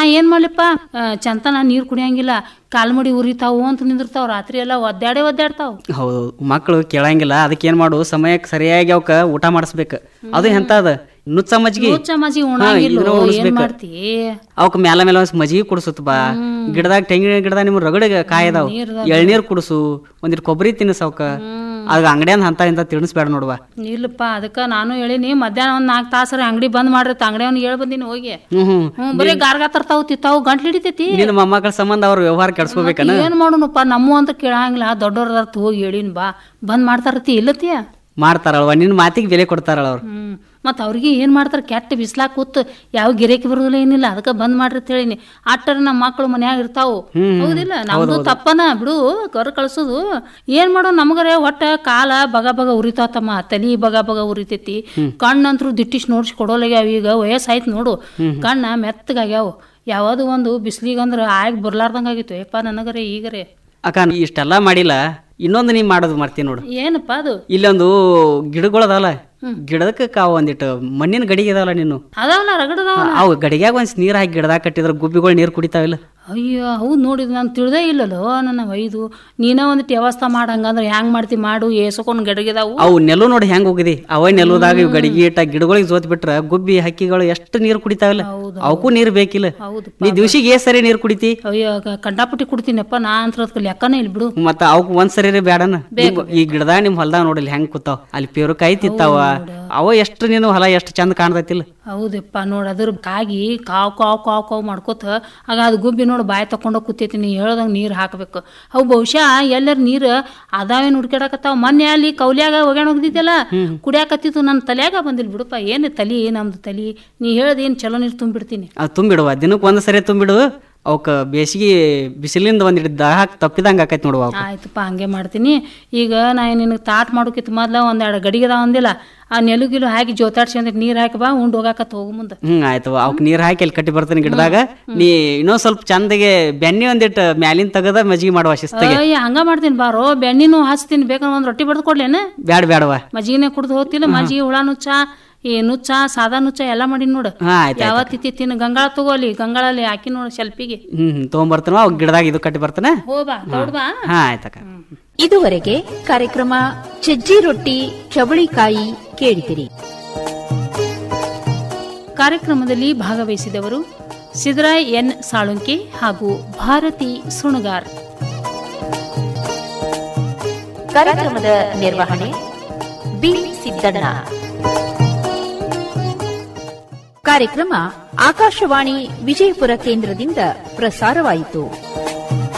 ಏನ್ ಮಾಡ್ಲಿಪ್ಪ ಆ, ಚಂತನ ನೀರ್ ಕುಡಿಯಂಗಿಲ್ಲ ಕಾಲ್ಮಡಿ ಉರಿತಾವು ಅಂತ ನಿಂದಿರ್ತಾವ ರಾತ್ರಿ ಎಲ್ಲ ಒದ್ದಾಡೇ ಒದ್ದಾಡ್ತಾವ ಹೌದು ಮಕ್ಕಳು ಕೇಳಂಗಿಲ್ಲ ಅದಕ್ಕೆ ಏನ್ ಮಾಡು ಸಮಯಕ್ಕೆ ಸರಿಯಾಗಿ ಅವಕ್ಕ ಊಟ ಮಾಡಿಸ್ಬೇಕು ಅದು ಎಂತ ಅದ ನುಚ್ಚ ಮಜ್ಗಿ ನುಚ್ಚ ಮಜ್ಗಿ ಉಣಂಗಿಲ್ಲ ಇದನ್ನ ಏನ್ ಉಣಿಸ್ಬೇಕು. ಮಾಡ್ತಿ ಅವಕ್ ಮ್ಯಾಲ ಮೇಲೆ ಒಂದ್ ಮಜ್ಗಿ ಕುಡಿಸುತ್ತ ಬಾ ಗಿಡದಾಗ ತೆಂಗಿನ ಗಿಡದಾಗ ನಿಮ್ ರಗಡ ಕಾಯದಾವ್ ಎಳ್ನೀರ್ ಕುಡಿಸು ಒಂದಿಟ್ ಕೊಬ್ಬರಿ ತಿನ್ನಿಸ್ ಅವಕ್ಕ ಅದ ಅಂಗಡಿಯನ್ ಅಂತ ಇಂತ ತಿನ್ನಿಸ್ಬೇಡ ನೋಡುವ ಇಲ್ಲಪ್ಪ ಅದಕ್ಕ ನಾನು ಹೇಳಿನಿ ಮಧ್ಯಾಹ್ನ ಒಂದ್ ನಾಲ್ಕು ತಾಸರ ಅಂಗಡಿ ಬಂದ್ ಮಾಡಿರತ್ತ ಅಂಗಡಿ ಅವ್ನಿಗೆ ಹೇಳ್ ಬಂದಿನಿ ಹೋಗಿ ಹ್ಮ್ ಹ್ಮ್ ಹ್ಮ್ ಬರೀ ಗಾರ್ಗಾ ತರ್ತಾವ್ ತಿತ್ತಾವ್ ಗಂಟ್ಲು ಹಿಡಿತೈತಿ ನಿನ್ನ ಮೊಮ್ಮಕ್ಕಳ ಸಂಬಂಧ ಅವ್ರ ವ್ಯವಹಾರ ಕೆಡ್ಸ್ಕೋಬೇಕನ ಏನ್ ಮಾಡೋಣಪ್ಪ ನಮ್ಮ ಅಂತ ಕೇಳಂಗಿಲ್ಲ ದೊಡ್ಡವ್ರದಾರ್ತ ಹೋಗಿ ಹೇಳಿನ್ ಬಾ ಬಂದ್ ಮಾಡ್ತಾರತಿ ಇಲ್ಲತಿಯ ಮಾಡ್ತಾರಲ್ವ ನಿನ್ನ ಮಾತಿಗೆ ಬೆಲೆ ಕೊಡ್ತಾರಳ ಅವ್ರು ಹ್ಮ್ ಮತ್ ಅವ್ರಿಗೆ ಏನ್ ಮಾಡ್ತಾರ ಕೆಟ್ಟ ಬಿಸ್ಲಾಕ್ ಕೂತ್ ಯಾವ ಗಿರೇಕಿ ಬರೋದಿಲ್ಲ ಏನಿಲ್ಲ ಅದಕ್ಕ ಬಂದ್ ಮಾಡ್ರಿ ಅಂತ ಹೇಳಿನಿ ಅಟ್ಟರ ನಮ್ಮ ಮಕ್ಳು ಮನ್ಯಾಗ ಇರ್ತಾವು ಹೌದಿಲ್ಲ ನಮ್ದು ತಪ್ಪನ ಬಿಡು ಕರ್ ಕಳ್ಸೋದು ಏನ್ ಮಾಡೋ ನಮಗರೆ ಒಟ್ಟ ಕಾಲ ಬಗ ಬಗ ಉರಿತಾತಮ್ಮ ತಲಿ ಬಗ ಬಗ ಉರಿತೈತಿ ಕಣ್ಣಂತ್ರು ದಿಟ್ಟಿಸ್ ನೋಡ್ಸಿ ಕೊಡೋಲಾಗ್ಯಾವ ಈಗ ವಯಸ್ಸಾಯ್ತು ನೋಡು ಕಣ್ಣ ಮೆತ್ತಗಾಗ್ಯಾವ ಯಾವ್ದು ಒಂದು ಬಿಸ್ಲಿಗಂದ್ರ ಆಗಿ ಬರ್ಲಾರ್ದಂಗ ಆಗಿತ್ತು ಯಪ್ಪ ನನಗರೆ ಈಗರೆ ಅಕ್ಕ ನೀ ಇಷ್ಟೆಲ್ಲ ಮಾಡಿಲ್ಲ ಇನ್ನೊಂದು ನೀ ಮಾಡೋದು ಮಾಡ್ತೀನಿ ನೋಡು ಏನಪ್ಪ ಅದು ಇಲ್ಲೊಂದು ಗಿಡಗಳು ಅದಾವಲ್ಲ ಗಿಡದಕ್ಕೆ ಕಾವು ಒಂದಿಟ್ಟು ಮಣ್ಣಿನ ಗಡಿಗೆ ಅದಾವಲ್ಲ ನೀನು ಅದಾವಲ್ಲ ರಗಡದಾವ ಅವು ಗಡಿಗ್ಯಾಗ ಒಂದ್ ನೀರ್ ಹಾಕಿ ಗಿಡದಾಗ ಕಟ್ಟಿದ್ರ ಗುಬ್ಬಿಗಳು ನೀರ್ ಕುಡಿತಾವಿಲ್ಲ ಅಯ್ಯೋ ಹೌದು ನೋಡಿದ್ ನಾನು ತಿಳಿದೇ ಇಲ್ಲಲ್ಲೋ ನನ್ನ ಒಯ್ದು ನೀನ ಒಂದಿಟ್ಟು ವ್ಯವಸ್ಥೆ ಮಾಡಂಗಂದ್ರೆ ಹ್ಯಾಂಗ್ ಮಾಡ್ತಿ ಮಾಡು ಏಸಕೊಂಡ್ ಗಡಗಿದಾವು ಅವು ನೆಲು ನೋಡಿ ಹೆಂಗ್ ಹೋಗಿದೆ ಅವ ನೆಲುದಾಗ ಇವ್ ಗಡಿಗೆ ಇಟ್ಟ ಗಿಡಗಳಿಗೆ ಜೋತ್ ಬಿಟ್ರ ಗುಬ್ಬಿ ಹಕ್ಕಿಗಳು ಎಷ್ಟು ನೀರ್ ಕುಡಿತಾವಿಲ್ಲ ಹೌದು, ಅವಕ್ಕೂ ನೀರ್ ಬೇಕಿಲ್ಲ ಹೌದು ನೀ ದಿವ್ಸಿಗೆ ಏ ಸರಿ ನೀರ್ ಕುಡಿತಿ ಅಯ್ಯೋ ಕ- ಕಂಡಾಪಟ್ಟಿ ಕುಡ್ತೀನಪ್ಪ ನಾ ಅಂತ ಅದಕ್ಕೆ ಲೆಕ್ಕನೇ ಇಲ್ಲ ಬಿಡು ಮತ್ತ ಅವಕ್ ಒಂದ್ ಸರಿ ಬೇಡನ ನಿಮ್- ಈ ಗಿಡದಾಗ ನಿಮ್ ಹೊಲ್ದಾಗ ನೋಡಿಲ್ಲ ಹೆಂಗ್ ಕೂತಾವ ಅಲ್ಲಿ ಪೇರುಕಾಯಿ ತಿತ್ತಾವ ಅವ ಎಷ್ಟು ನೀನು ಹೊಲ ಎಷ್ಟು ಚಂದ ಕಾಣ್ತೈತಿಲ್ಲ ಹೌದಪ್ಪ ನೋಡು ಅದ್ರ ಕಾಗಿ ಕಾವ್ ಕಾವ್ ಕಾವ್ ಕಾವ್ ಮಾಡ್ಕೋತ ಆಗ ಅದು ಗುಬ್ಬಿ ನೋಡು ಬಾಯಿ ತಕೊಂಡೋಗಿ ಕೂತೈತಿ ನೀ ಹೇಳ್ದಂಗೆ ನೀರು ಹಾಕ್ಬೇಕು ಅವು ಬಹುಶಃ ಎಲ್ಲರ ನೀರು ಅದಾವೇನು ಹುಡ್ಕ್ಯಾಡಕತ್ತಾವ ಮೊನ್ನೆ ಅಲ್ಲಿ ಕೌಲ್ಯಾಗ ಒಗ್ಯಾಣ ಹೋಗಿದ್ದಿದ್ದಲ್ಲ ಕುಡಿಯಾಕತ್ತಿತ್ತು ನನ್ನ ತಲ್ಯಾಗ ಬಂದಿಲ್ಲ ಬಿಡಪ್ಪ ಏನು ತಲಿ ನಮ್ದು ತಲಿ ನೀ ಹೇಳ್ದ ಏನು ಚಲೋ ನೀರು ತುಂಬಿಡ್ತೀನಿ ಅದು ತುಂಬಿಡುವ ದಿನಕ್ಕೆ ಒಂದ್ ಸರಿ ತುಂಬಿಡು ಅವಕ್ಕ ಬೇಸಿಗೆ ಬಿಸಿಲಿಂದ ಒಂದಿಟ್ಟು ದಾಹ ತಪ್ಪಿದಂಗ ಆಕೈತಿ ನೋಡುವ ಅವಕ್ಕ ಆಯ್ತಪ್ಪ ಹಂಗೆ ಮಾಡ್ತೀನಿ ಈಗ ನಾ ನಿನಗೆ ತಾಟ್ ಮಾಡೋಕಿತ್ತು ಮೊದ್ಲ ಒಂದೆರಡು ಗಡಿಗೆದಾವ ಅಂದಿಲ್ಲ ಆ ನೆಲುಗಿಲು ಹಾಕಿ ಜೋತಾಡ್ಸಿ ಒಂದಿಟ್ಟು ನೀರು ಹಾಕಿ ಬಾ ಉಂಡು ಹೋಗಾಕತ್ ಹೋಗು ಮುಂದೆ ಹ್ಮ್ ಆಯ್ತು ಅವಕ್ ನೀರ್ ಹಾಕಿ ಅಲ್ಲಿ ಕಟ್ಟಿ ಬರ್ತೀನಿ ಗಿಡದಾಗ ನೀ ಇನ್ನೊಂದ್ ಸ್ವಲ್ಪ ಚಂದಗೆ ಬೆಣ್ಣೆ ಒಂದಿಟ್ಟು ಮ್ಯಾಲಿನ ತೆಗದ ಮಜ್ಜಿಗೆ ಮಾಡುವ ಶಿಸ್ತಿಗೆ ಅಯ್ಯ ಹಂಗ ಮಾಡ್ತೀನಿ ಬಾರೋ ಬೆಣ್ಣಿನೂ ಹಚ್ತೀನಿ ಬೇಕಾದ್ರೆ ಒಂದು ರೊಟ್ಟಿ ಬಡ್ದು ಕೊಡ್ಲೇನ ಬ್ಯಾಡ ಬ್ಯಾಡವ ಮಜ್ಜಿಗೆನೆ ಕುಡ್ದು ಹೋಗ್ತಿಲ್ಲ ಮಜ್ಜಿಗೆ ಹುಳ ನುಚ್ಚ ಈ ನುಚ್ಚ ಸಾದಾ ನುಚ್ಚ ಎಲ್ಲ ಮಾಡಿ ನೋಡು ಹಾ ಆಯ್ತು ಯಾವತ್ತಿತ್ತಿ ತಿನ್ನು ಗಂಗಾಳ ತಗೋಲಿ ಗಂಗಾಳಲ್ಲಿ ಹಾಕಿ ನೋಡು ಶೆಲ್ಪಿಗೆ ಹ್ಮ್ ಹ್ಮ್ ತೊಗೊಂಬರ್ತಾನ ಅವ್ ಗಿಡದಾಗ ಇದು ಕಟ್ಟಿ ಬರ್ತಾನ ಹೋ ಬಾ ದೊಡ್ಡ ಬಾ ಹಾ ಆಯ್ತಕ್ಕ ಇದುವರೆಗೆ ಕಾರ್ಯಕ್ರಮ ಸಜ್ಜಿ ರೊಟ್ಟಿ ಚವಳಿಕಾಯಿ ಕೇಳಿದಿರಿ ಕಾರ್ಯಕ್ರಮದಲ್ಲಿ ಭಾಗವಹಿಸಿದವರು ಸಿದ್ದರಾಯ್ ಎನ್ ಸಾಳುಂಕೆ ಹಾಗೂ ಭಾರತಿ ಸುಣಗಾರ್ ಕಾರ್ಯಕ್ರಮದ ನಿರ್ವಹಣೆ ಬಿ ಸಿದ್ದಣ್ಣ ಕಾರ್ಯಕ್ರಮ ಆಕಾಶವಾಣಿ ವಿಜಯಪುರ ಕೇಂದ್ರದಿಂದ ಪ್ರಸಾರವಾಯಿತು